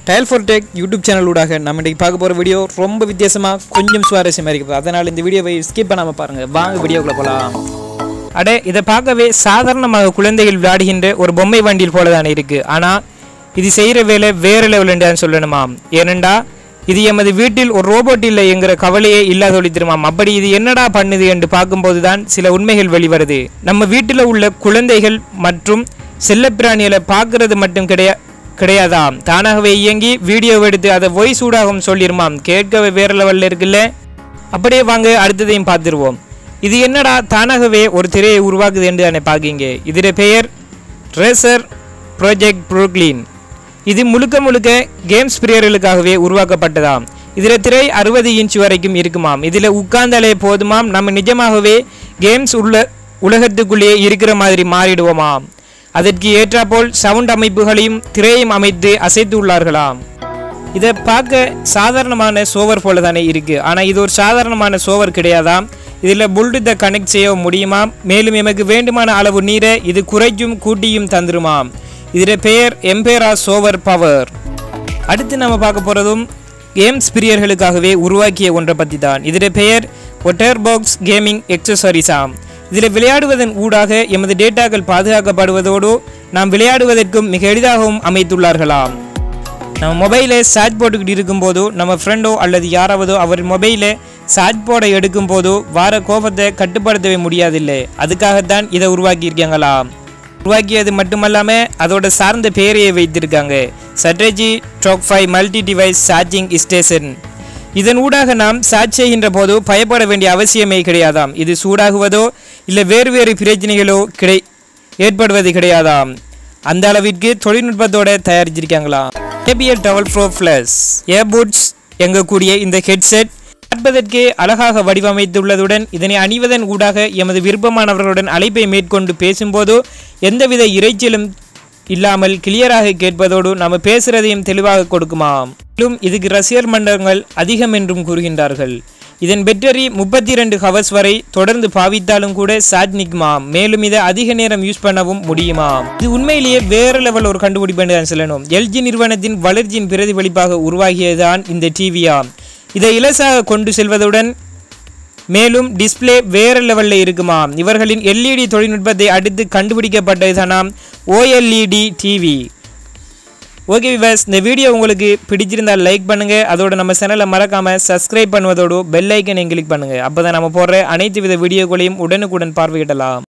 dial for tech YouTube channel ஊடாக நம்ம இன்றைக்கி பார்க்க போகிற வீடியோ ரொம்ப வித்தியாசமாக கொஞ்சம் சுவாரஸ்யமாக இருக்குது அதனால் இந்த வீடியோவை ஸ்கிப் பண்ணாமல் பாருங்கள் வாங்க வீடியோக்குள்ளே போகலாம் அடே இதை பார்க்கவே சாதாரணமாக குழந்தைகள் விளையாடுகின்ற ஒரு பொம்மை வண்டியில் போல தானே இருக்குது ஆனால் இது செய்கிற வேலை வேறு லெவலுண்டான்னு சொல்லணுமாம் ஏனெண்டா இது எமது வீட்டில் ஒரு ரோபோட் இல்லை என்கிற கவலையே இல்லாதொழி திருமாம் அப்படி இது என்னடா பண்ணுது என்று பார்க்கும்போது தான் சில உண்மைகள் வெளிவருது நம்ம வீட்டில் உள்ள குழந்தைகள் மற்றும் செல்லப்பிராணிகளை பார்க்கறது மட்டும் கிடையா கிடையாதாம் தானாகவே இயங்கி வீடியோ எடுத்து அதை வாய்ஸ் ஊடாகவும் சொல்லிருமாம் கேட்கவே வேற லெவலில் இருக்குல்ல அப்படியே வாங்க அடுத்ததையும் பார்த்துருவோம் இது என்னடா தானாகவே ஒரு திரையை உருவாக்குது என்று தானே பார்க்கீங்க இதோட பெயர் ரேசர் ப்ராஜெக்ட் ப்ரூக்லின் இது முழுக்க முழுக்க கேம்ஸ் பிரியர்களுக்காகவே உருவாக்கப்பட்டதாம் இதில் திரை அறுபது இன்ச் வரைக்கும் இருக்குமாம் இதில் உட்கார்ந்தாலே போதுமாம் நம்ம நிஜமாகவே கேம்ஸ் உள்ள உலகத்துக்குள்ளே இருக்கிற மாதிரி மாறிடுவோமாம் அதற்கு ஏற்றாப்போல் சவுண்ட் அமைப்புகளையும் திரையும் அமைத்து அசைத்துள்ளார்களாம் இதை பார்க்க சாதாரணமான சோவர் போல தானே இருக்கு ஆனால் இது ஒரு சாதாரணமான சோவர் கிடையாதாம் இதில் புல்டத்தை கனெக்ட் செய்ய முடியுமா மேலும் எமக்கு வேண்டுமான அளவு நீரை இது குறைக்கும் கூட்டியும் தந்துருமாம் இதில் பெயர் எம்பேரா சோவர் பவர் அடுத்து நம்ம பார்க்க போகிறதும் கேம்ஸ் பிரியர்களுக்காகவே உருவாக்கிய ஒன்றை பற்றி தான் இதில் பெயர் ஒட்டர் பாக்ஸ் கேமிங் எக்ஸசரிஸாம் இதில் விளையாடுவதன் ஊடாக எமது டேட்டாக்கள் பாதுகாக்கப்படுவதோடு நாம் விளையாடுவதற்கும் மிக எளிதாகவும் அமைத்துள்ளார்களாம் நம்ம மொபைலை சார்ஜ் போட்டுக்கிட்டு இருக்கும்போதோ நம்ம ஃப்ரெண்டோ அல்லது யாராவதோ அவர் மொபைலை சார்ஜ் போட எடுக்கும் போதோ வார கோபத்தை கட்டுப்படுத்தவே முடியாதில்லை அதுக்காகத்தான் இதை உருவாக்கியிருக்காங்களா உருவாக்கியது மட்டுமல்லாமல் அதோட சார்ந்த பெயரையே வைத்திருக்காங்க Satechi track five multi device charging station இதன் ஊடாக நாம் சார்ஜ் செய்கின்ற போதோ பயப்பட வேண்டிய அவசியமே கிடையாதாம் இது சூடாகுவதோ இல்லை வேறு வேறு பிரச்சனைகளோ கிடை ஏற்படுவது கிடையாதாம் அந்த அளவிற்கு தொழில்நுட்பத்தோட தயாரிச்சிருக்காங்களாம் ஏபிஎல் டவல் ப்ரோ ப்ளஸ் ஏர்புட்ஸ் எங்கக்கூடிய இந்த ஹெட்செட் பார்ப்பதற்கு அழகாக வடிவமைத்துள்ளதுடன் இதனை அணிவதன் ஊடாக எமது விருப்பமானவர்களுடன் அழைப்பை மேற்கொண்டு பேசும்போதோ எந்தவித இறைச்சலும் இல்லாமல் கிளியராக கேட்பதோடு நம்ம பேசுறதையும் தெளிவாக கொடுக்குமாம் மேலும் இதுக்கு ரசிகர் மண்டலங்கள் அதிகம் என்றும் கூறுகின்றார்கள் இதன் பேட்டரி முப்பத்தி ரெண்டு ஹவர்ஸ் வரை தொடர்ந்து பாவித்தாலும் கூட சார்ஜ் நிற்குமாம் மேலும் இதை அதிக நேரம் யூஸ் பண்ணவும் முடியுமாம் இது உண்மையிலேயே வேற லெவல் ஒரு கண்டுபிடிப்பு தான் சொல்லணும் எல்ஜி நிறுவனத்தின் வளர்ச்சியின் பிரதிபலிப்பாக உருவாகியதுதான் இந்த டிவியாம் இதை இலசாக கொண்டு செல்வதுடன் மேலும் டிஸ்ப்ளே வேறு லெவலில் இருக்குமாம் இவர்களின் எல்இடி தொழில்நுட்பத்தை அடுத்து கண்டுபிடிக்கப்பட்டதுதானாம் ஓஎல்இடி டிவி ஓகே விவர்ஸ் இந்த வீடியோ உங்களுக்கு பிடிச்சிருந்தால் லைக் பண்ணுங்கள் அதோட நம்ம சேனலை மறக்காமல் சப்ஸ்கிரைப் பண்ணுவதோடு பெல் ஐக்கனை கிளிக் பண்ணுங்கள் அப்போ தான் நம்ம போடுற அனைத்து வித வீடியோக்களையும் உடனுக்குடன் பார்வையிடலாம்